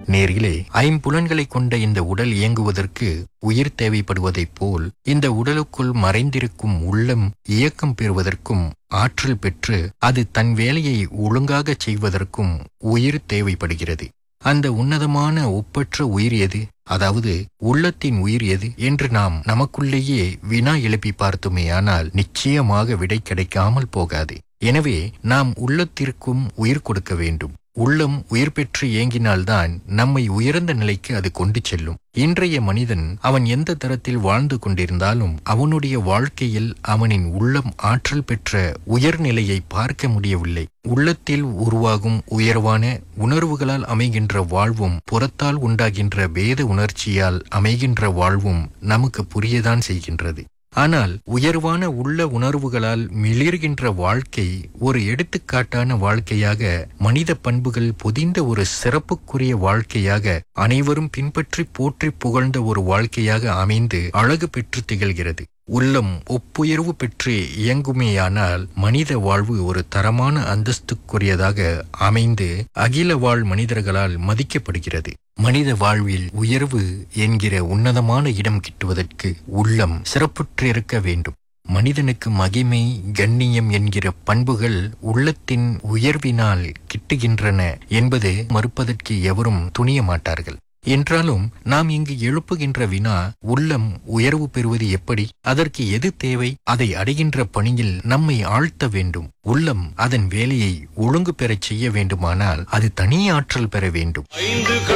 நேரிலே ஐம்புலன்களை கொண்ட இந்த உடல் இயங்குவதற்கு உயிர் தேவைப்படுவதைப் போல் இந்த உடலுக்குள் மறைந்திருக்கும் உள்ளம் இயக்கம் பெறுவதற்கும் ஆற்றல் பெற்று அது தன் வேலையை ஒழுங்காகச் செய்வதற்கும் உயிர் தேவைப்படுகிறது அந்த உன்னதமான ஒப்பற்ற உயிர் எது அதாவது உள்ளத்தின் உயிர் எது என்று நாம் நமக்குள்ளேயே வினா எழுப்பி பார்த்தோமேயானால் நிச்சயமாக விடை கிடைக்காமல் போகாது எனவே நாம் உள்ளத்திற்கும் உயிர் கொடுக்க வேண்டும் உள்ளம் உயிர் பெற்று இயங்கினால்தான் நம்மை உயர்ந்த நிலைக்கு அது கொண்டு செல்லும் இன்றைய மனிதன் அவன் எந்த தரத்தில் வாழ்ந்து கொண்டிருந்தாலும் அவனுடைய வாழ்க்கையில் அவனின் உள்ளம் ஆற்றல் பெற்ற உயர்நிலையை பார்க்க முடியவில்லை உள்ளத்தில் உருவாகும் உயர்வான உணர்வுகளால் அமைகின்ற வாழ்வும் புறத்தால் உண்டாகின்ற வேத உணர்ச்சியால் அமைகின்ற வாழ்வும் நமக்கு புரியதான் செய்கின்றது ஆனால் உயர்வான உள்ள உணர்வுகளால் மிளிர்கின்ற வாழ்க்கை ஒரு எடுத்துக்காட்டான வாழ்க்கையாக மனித பண்புகள் பொதிந்த ஒரு சிறப்புக்குரிய வாழ்க்கையாக அனைவரும் பின்பற்றி போற்றி புகழ்ந்த ஒரு வாழ்க்கையாக அமைந்து அழகு பெற்று திகழ்கிறது உள்ளம் ஒப்புயர்வு பெற்று இயங்குமேயானால் மனித வாழ்வு ஒரு தரமான அந்தஸ்துக்குரியதாக அமைந்து அகில வாழ் மனிதர்களால் மதிக்கப்படுகிறது மனித வாழ்வில் உயர்வு என்கிற உன்னதமான இடம் கிட்டுவதற்கு உள்ளம் சிறப்புற்றிருக்க வேண்டும் மனிதனுக்கு மகிமை கண்ணியம் என்கிற பண்புகள் உள்ளத்தின் உயர்வினால் கிட்டுகின்றன என்பது மறுப்பதற்கு எவரும் துணிய மாட்டார்கள் என்றாலும் நாம் இங்கு எழுப்புகின்ற வினா உள்ளம் உயர்வு பெறுவது எப்படி அதற்கு எது தேவை அதை அடைகின்ற பணியில் நம்மை ஆழ்த்த வேண்டும் உள்ளம் அதன் வேலையை ஒழுங்கு பெறச் செய்ய வேண்டுமானால் அது தனி ஆற்றல் பெற வேண்டும்